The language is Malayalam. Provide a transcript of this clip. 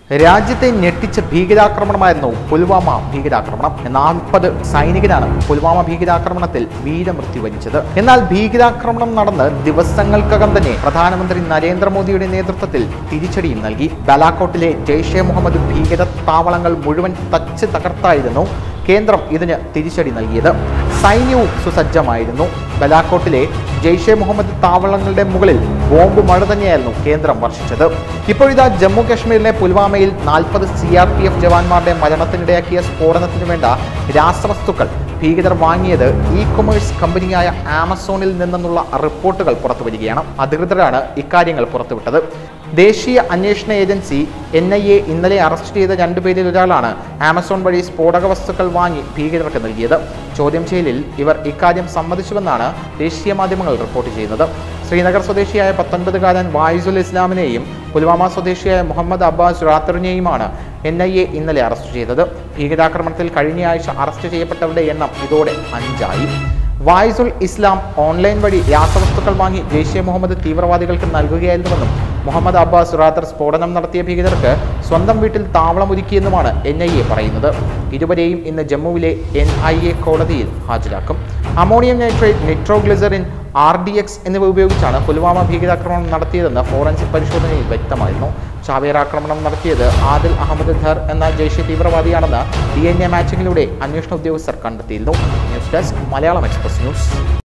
രാജ്യത്തെ ഞെട്ടിച്ച ഭീകരാക്രമണമായിരുന്നു പുൽവാമ ഭീകരാക്രമണം നാൽപ്പത് സൈനികരാണ് പുൽവാമ ഭീകരാക്രമണത്തിൽ വീരമൃത്യു വരിച്ചത് എന്നാൽ ഭീകരാക്രമണം നടന്ന് ദിവസങ്ങൾക്കകം തന്നെ പ്രധാനമന്ത്രി നരേന്ദ്രമോദിയുടെ നേതൃത്വത്തിൽ തിരിച്ചടിയും നൽകി ബലാക്കോട്ടിലെ ജെയ്ഷെ മുഹമ്മദ് ഭീകര താവളങ്ങൾ മുഴുവൻ തച്ച് തകർത്തായിരുന്നു കേന്ദ്രം ഇതിന് തിരിച്ചടി നൽകിയത് സൈന്യവും സുസജ്ജമായിരുന്നു ബലാക്കോട്ടിലെ ജെയ്ഷെ മുഹമ്മദ് താവളങ്ങളുടെ മുകളിൽ ബോംബ് മഴ തന്നെയായിരുന്നു കേന്ദ്രം വർഷിച്ചത് ഇപ്പോഴിതാ ജമ്മു കാശ്മീരിലെ പുൽവാമയിൽ നാൽപ്പത് സി ആർ പി എഫ് ജവാന്മാരുടെ മരണത്തിനിടയാക്കിയ സ്ഫോടനത്തിന് വേണ്ട രാസവസ്തുക്കൾ ഭീകരർ വാങ്ങിയത് ഇ കൊമേഴ്സ് കമ്പനിയായ ആമസോണിൽ നിന്നെന്നുള്ള റിപ്പോർട്ടുകൾ പുറത്തു വരികയാണ് അധികൃതരാണ് ഇക്കാര്യങ്ങൾ പുറത്തുവിട്ടത് ദേശീയ അന്വേഷണ ഏജൻസി എൻ ഐ എ ഇന്നലെ അറസ്റ്റ് ചെയ്ത രണ്ടുപേരിൽ ഒരാളാണ് ആമസോൺ വഴി സ്ഫോടക വസ്തുക്കൾ വാങ്ങി ഭീകരർക്ക് നൽകിയത് ചോദ്യം ചെയ്യലിൽ ഇവർ ഇക്കാര്യം സമ്മതിച്ചുവെന്നാണ് ദേശീയ മാധ്യമങ്ങൾ റിപ്പോർട്ട് ചെയ്യുന്നത് ശ്രീനഗർ സ്വദേശിയായ പത്തൊൻപതുകാരൻ വായിസുൽ ഇസ്ലാമിനെയും പുൽവാമ സ്വദേശിയായ മുഹമ്മദ് അബ്ബാസ് റാത്തറിനെയുമാണ് എൻ ഐ എ ഇന്നലെ അറസ്റ്റ് ചെയ്തത് ഭീകരാക്രമണത്തിൽ കഴിഞ്ഞ ആഴ്ച അറസ്റ്റ് ചെയ്യപ്പെട്ടവരുടെ എണ്ണം ഇതോടെ അഞ്ചായി വായിസുൽ ഇസ്ലാം ഓൺലൈൻ വഴി രാസവസ്തുക്കൾ വാങ്ങി ജെയ്ഷെ മുഹമ്മദ് തീവ്രവാദികൾക്ക് നൽകുകയായിരുന്നുവെന്നും മുഹമ്മദ് അബ്ബാസ് റാത്തർ സ്ഫോടനം നടത്തിയ ഭീകരർക്ക് സ്വന്തം വീട്ടിൽ താവളമൊരുക്കിയെന്നുമാണ് എൻ ഐ എ പറയുന്നത് ഇരുവരെയും ഇന്ന് ജമ്മുവിലെ എൻ ഐ എ കോടതിയിൽ ഹാജരാക്കും ammonium nitrate nitroglycerine R D X എന്നിവ ഉപയോഗിച്ചാണ് പുൽവാമ ഭീകരാക്രമണം നടത്തിയതെന്ന് ഫോറൻസിക് പരിശോധനയിൽ വ്യക്തമായിരുന്നു ചാവേർ ആക്രമണം നടത്തിയത് ആദിൽ അഹമ്മദ് ധർ എന്ന ജയ്ഷെ തീവ്രവാദിയാണെന്ന് ഡി എൻ എ മാച്ചിങ്ങിലൂടെ അന്വേഷണ ഉദ്യോഗസ്ഥർ കണ്ടെത്തിയിരുന്നു news desk Malayalam express news